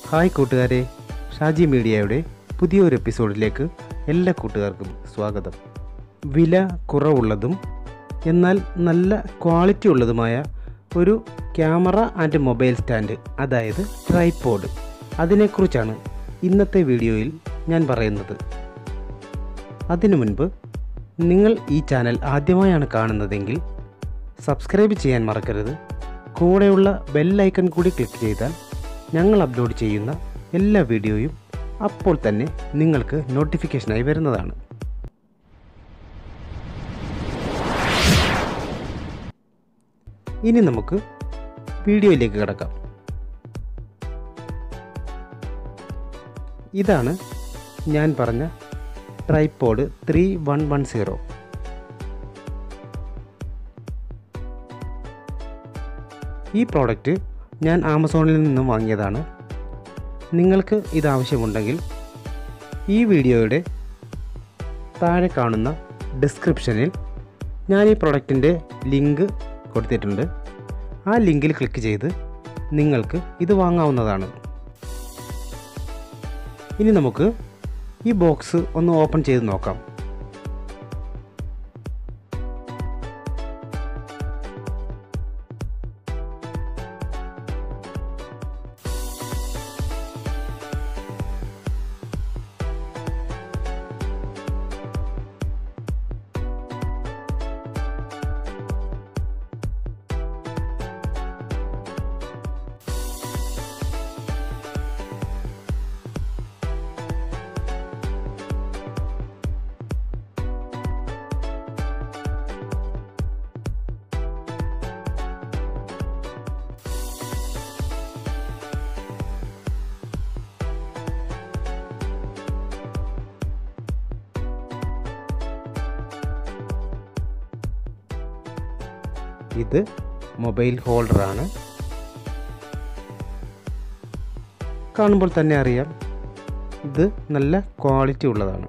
hi കൂട്ടുകാരെ ഷാജി മീഡിയയുടെ പുതിയൊരു എപ്പിസോഡിലേക്ക് എല്ലാ കൂട്ടുകാർക്കും സ്വാഗതം വില കുറവുള്ളതും എന്നാൽ നല്ല ക്വാളിറ്റി ഉള്ളതുമായ ഒരു ക്യാമറ ആൻഡ് മൊബൈൽ സ്റ്റാൻഡ് അതായത് ട്രൈപോഡ് അതിനെക്കുറിച്ചാണ് ഇന്നത്തെ വീഡിയോയിൽ ഞാൻ പറയുന്നത് അതിനു മുൻപ് നിങ്ങൾ ഈ ചാനൽ ആദ്യമായാണ് കാണുന്നതെങ്കിൽ സബ്സ്ക്രൈബ് ചെയ്യാൻ മറക്കരുത് കൂടെയുള്ള ബെല്ലൈക്കൺ കൂടി ക്ലിക്ക് ചെയ്താൽ ഞങ്ങൾ അപ്ലോഡ് ചെയ്യുന്ന എല്ലാ വീഡിയോയും അപ്പോൾ തന്നെ നിങ്ങൾക്ക് നോട്ടിഫിക്കേഷനായി വരുന്നതാണ് ഇനി നമുക്ക് വീഡിയോയിലേക്ക് കിടക്കാം ഇതാണ് ഞാൻ പറഞ്ഞ tripod three one one zero ഈ പ്രോഡക്റ്റ് ഞാൻ ആമസോണിൽ നിന്നും വാങ്ങിയതാണ് നിങ്ങൾക്ക് ഇത് ആവശ്യമുണ്ടെങ്കിൽ ഈ വീഡിയോയുടെ താഴെ കാണുന്ന ഡിസ്ക്രിപ്ഷനിൽ ഞാൻ ഈ പ്രോഡക്റ്റിൻ്റെ ലിങ്ക് കൊടുത്തിട്ടുണ്ട് ആ ലിങ്കിൽ ക്ലിക്ക് ചെയ്ത് നിങ്ങൾക്ക് ഇത് വാങ്ങാവുന്നതാണ് ഇനി നമുക്ക് ഈ ബോക്സ് ഒന്ന് ഓപ്പൺ ചെയ്ത് നോക്കാം ഇത് മൊബൈൽ ഹോൾഡറാണ് കാണുമ്പോൾ തന്നെ അറിയാം ഇത് നല്ല ക്വാളിറ്റി ഉള്ളതാണ്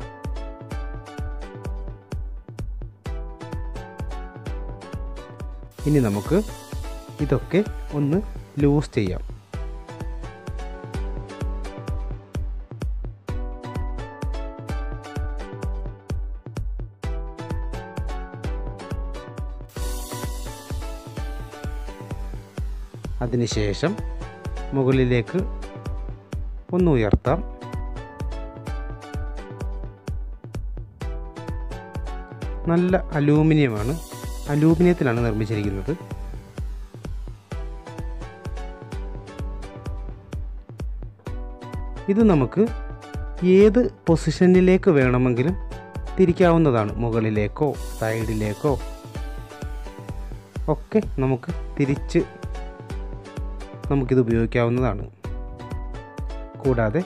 ഇനി നമുക്ക് ഇതൊക്കെ ഒന്ന് ലൂസ് ചെയ്യാം അതിനുശേഷം മുകളിലേക്ക് ഒന്ന് ഉയർത്താം നല്ല അലൂമിനിയമാണ് അലൂമിനിയത്തിലാണ് നിർമ്മിച്ചിരിക്കുന്നത് ഇത് നമുക്ക് ഏത് പൊസിഷനിലേക്ക് വേണമെങ്കിലും തിരിക്കാവുന്നതാണ് മുകളിലേക്കോ സൈഡിലേക്കോ ഒക്കെ നമുക്ക് തിരിച്ച് നമുക്കിത് ഉപയോഗിക്കാവുന്നതാണ് കൂടാതെ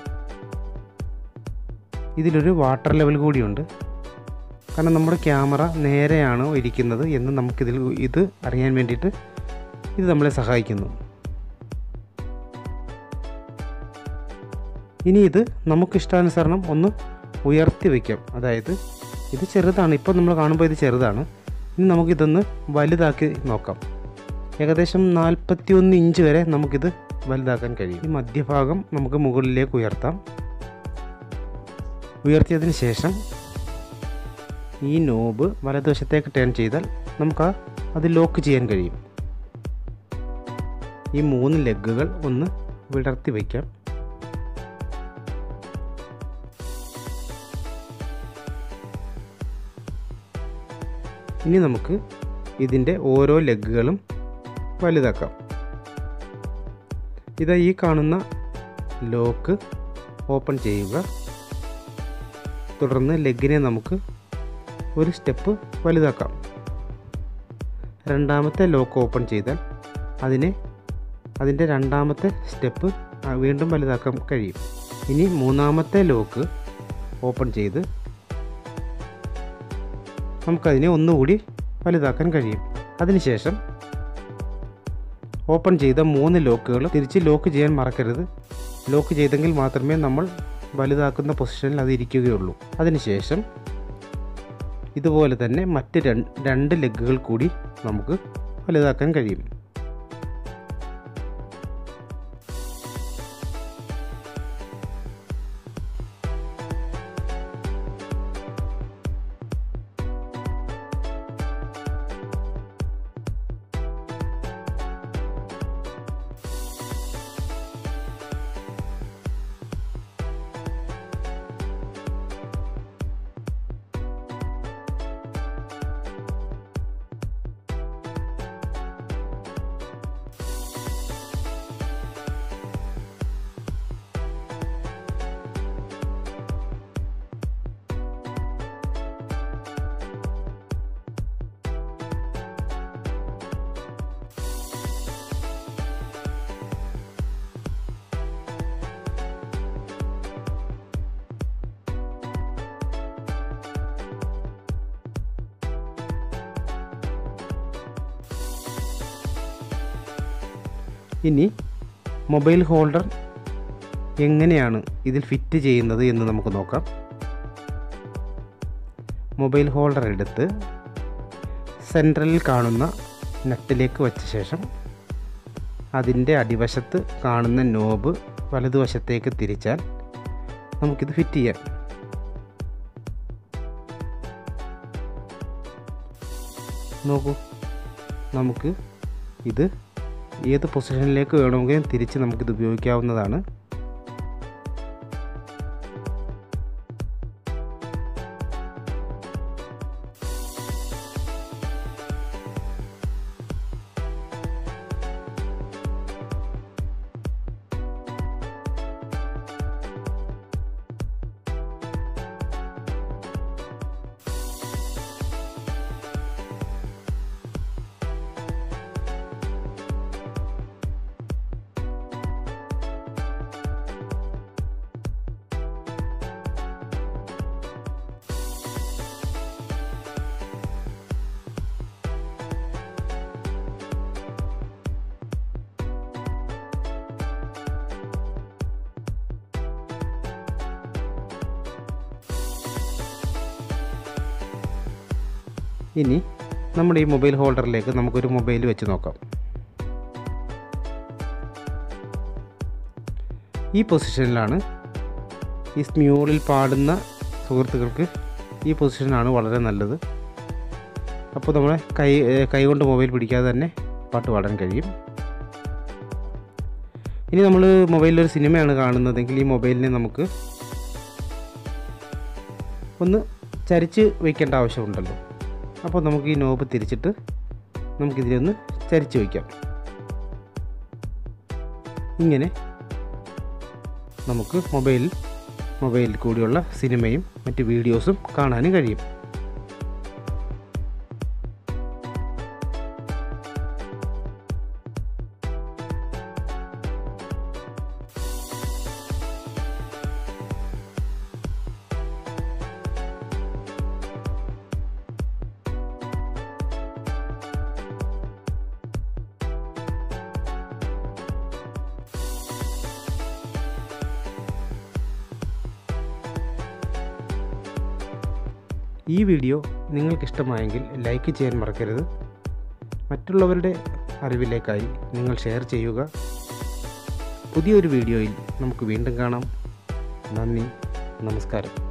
ഇതിലൊരു വാട്ടർ ലെവൽ കൂടിയുണ്ട് കാരണം നമ്മുടെ ക്യാമറ നേരെയാണോ ഇരിക്കുന്നത് എന്ന് നമുക്കിതിൽ ഇത് അറിയാൻ വേണ്ടിയിട്ട് ഇത് നമ്മളെ സഹായിക്കുന്നു ഇനി ഇത് നമുക്കിഷ്ടാനുസരണം ഒന്ന് ഉയർത്തി വയ്ക്കാം അതായത് ഇത് ചെറുതാണ് ഇപ്പോൾ നമ്മൾ കാണുമ്പോൾ ഇത് ചെറുതാണ് ഇനി നമുക്കിതൊന്ന് വലുതാക്കി നോക്കാം ഏകദേശം നാൽപ്പത്തിയൊന്ന് ഇഞ്ച് വരെ നമുക്കിത് വലുതാക്കാൻ കഴിയും ഈ മധ്യഭാഗം നമുക്ക് മുകളിലേക്ക് ഉയർത്താം ഉയർത്തിയതിന് ശേഷം ഈ നോബ് വലതുവശത്തേക്ക് ടേൺ ചെയ്താൽ നമുക്ക് ആ അത് ലോക്ക് ചെയ്യാൻ കഴിയും ഈ മൂന്ന് ലെഗുകൾ ഒന്ന് വിടർത്തി വയ്ക്കാം ഇനി നമുക്ക് ഇതിൻ്റെ ഓരോ ലെഗുകളും വലുതാക്കാം ഇതാ ഈ കാണുന്ന ലോക്ക് ഓപ്പൺ ചെയ്യുക തുടർന്ന് ലെഗിനെ നമുക്ക് ഒരു സ്റ്റെപ്പ് വലുതാക്കാം രണ്ടാമത്തെ ലോക്ക് ഓപ്പൺ ചെയ്താൽ അതിനെ അതിൻ്റെ രണ്ടാമത്തെ സ്റ്റെപ്പ് വീണ്ടും വലുതാക്കാൻ കഴിയും ഇനി മൂന്നാമത്തെ ലോക്ക് ഓപ്പൺ ചെയ്ത് നമുക്കതിനെ ഒന്നുകൂടി വലുതാക്കാൻ കഴിയും അതിനുശേഷം ഓപ്പൺ ചെയ്ത മൂന്ന് ലോക്കുകൾ തിരിച്ച് ലോക്ക് ചെയ്യാൻ മറക്കരുത് ലോക്ക് ചെയ്തെങ്കിൽ മാത്രമേ നമ്മൾ വലുതാക്കുന്ന പൊസിഷനിൽ അത് ഇരിക്കുകയുള്ളൂ അതിനുശേഷം ഇതുപോലെ തന്നെ മറ്റ് രണ്ട് ലെഗുകൾ കൂടി നമുക്ക് വലുതാക്കാൻ കഴിയും ഇനി മൊബൈൽ ഹോൾഡർ എങ്ങനെയാണ് ഇതിൽ ഫിറ്റ് ചെയ്യുന്നത് എന്ന് നമുക്ക് നോക്കാം മൊബൈൽ ഹോൾഡർ എടുത്ത് സെൻട്രലിൽ കാണുന്ന നട്ടിലേക്ക് വച്ച ശേഷം അതിൻ്റെ അടിവശത്ത് കാണുന്ന നോബ് വലതുവശത്തേക്ക് തിരിച്ചാൽ നമുക്കിത് ഫിറ്റ് ചെയ്യാം നോക്കൂ നമുക്ക് ഇത് ഏത് പൊസിഷനിലേക്ക് വേണമെങ്കിലും തിരിച്ച് നമുക്കിത് ഉപയോഗിക്കാവുന്നതാണ് ഇനി നമ്മുടെ ഈ മൊബൈൽ ഹോൾഡറിലേക്ക് നമുക്കൊരു മൊബൈൽ വെച്ച് നോക്കാം ഈ പൊസിഷനിലാണ് ഈ സ്മ്യൂളിൽ പാടുന്ന സുഹൃത്തുക്കൾക്ക് ഈ പൊസിഷനാണ് വളരെ നല്ലത് അപ്പോൾ നമ്മളെ കൈ ഏഹ് കൈ കൊണ്ട് മൊബൈൽ പിടിക്കാതെ തന്നെ പാട്ട് പാടാൻ കഴിയും ഇനി നമ്മൾ മൊബൈലിൽ ഒരു സിനിമയാണ് കാണുന്നതെങ്കിൽ ഈ മൊബൈലിനെ നമുക്ക് ഒന്ന് ചരിച്ച് വയ്ക്കേണ്ട ആവശ്യമുണ്ടല്ലോ അപ്പോൾ നമുക്ക് ഈ നോബ് തിരിച്ചിട്ട് നമുക്കിതിലൊന്ന് ചരിച്ച് വയ്ക്കാം ഇങ്ങനെ നമുക്ക് മൊബൈലിൽ മൊബൈലിൽ കൂടിയുള്ള സിനിമയും മറ്റ് വീഡിയോസും കാണാനും കഴിയും ഈ വീഡിയോ നിങ്ങൾക്കിഷ്ടമായെങ്കിൽ ലൈക്ക് ചെയ്യാൻ മറക്കരുത് മറ്റുള്ളവരുടെ അറിവിലേക്കായി നിങ്ങൾ ഷെയർ ചെയ്യുക പുതിയൊരു വീഡിയോയിൽ നമുക്ക് വീണ്ടും കാണാം നന്ദി നമസ്കാരം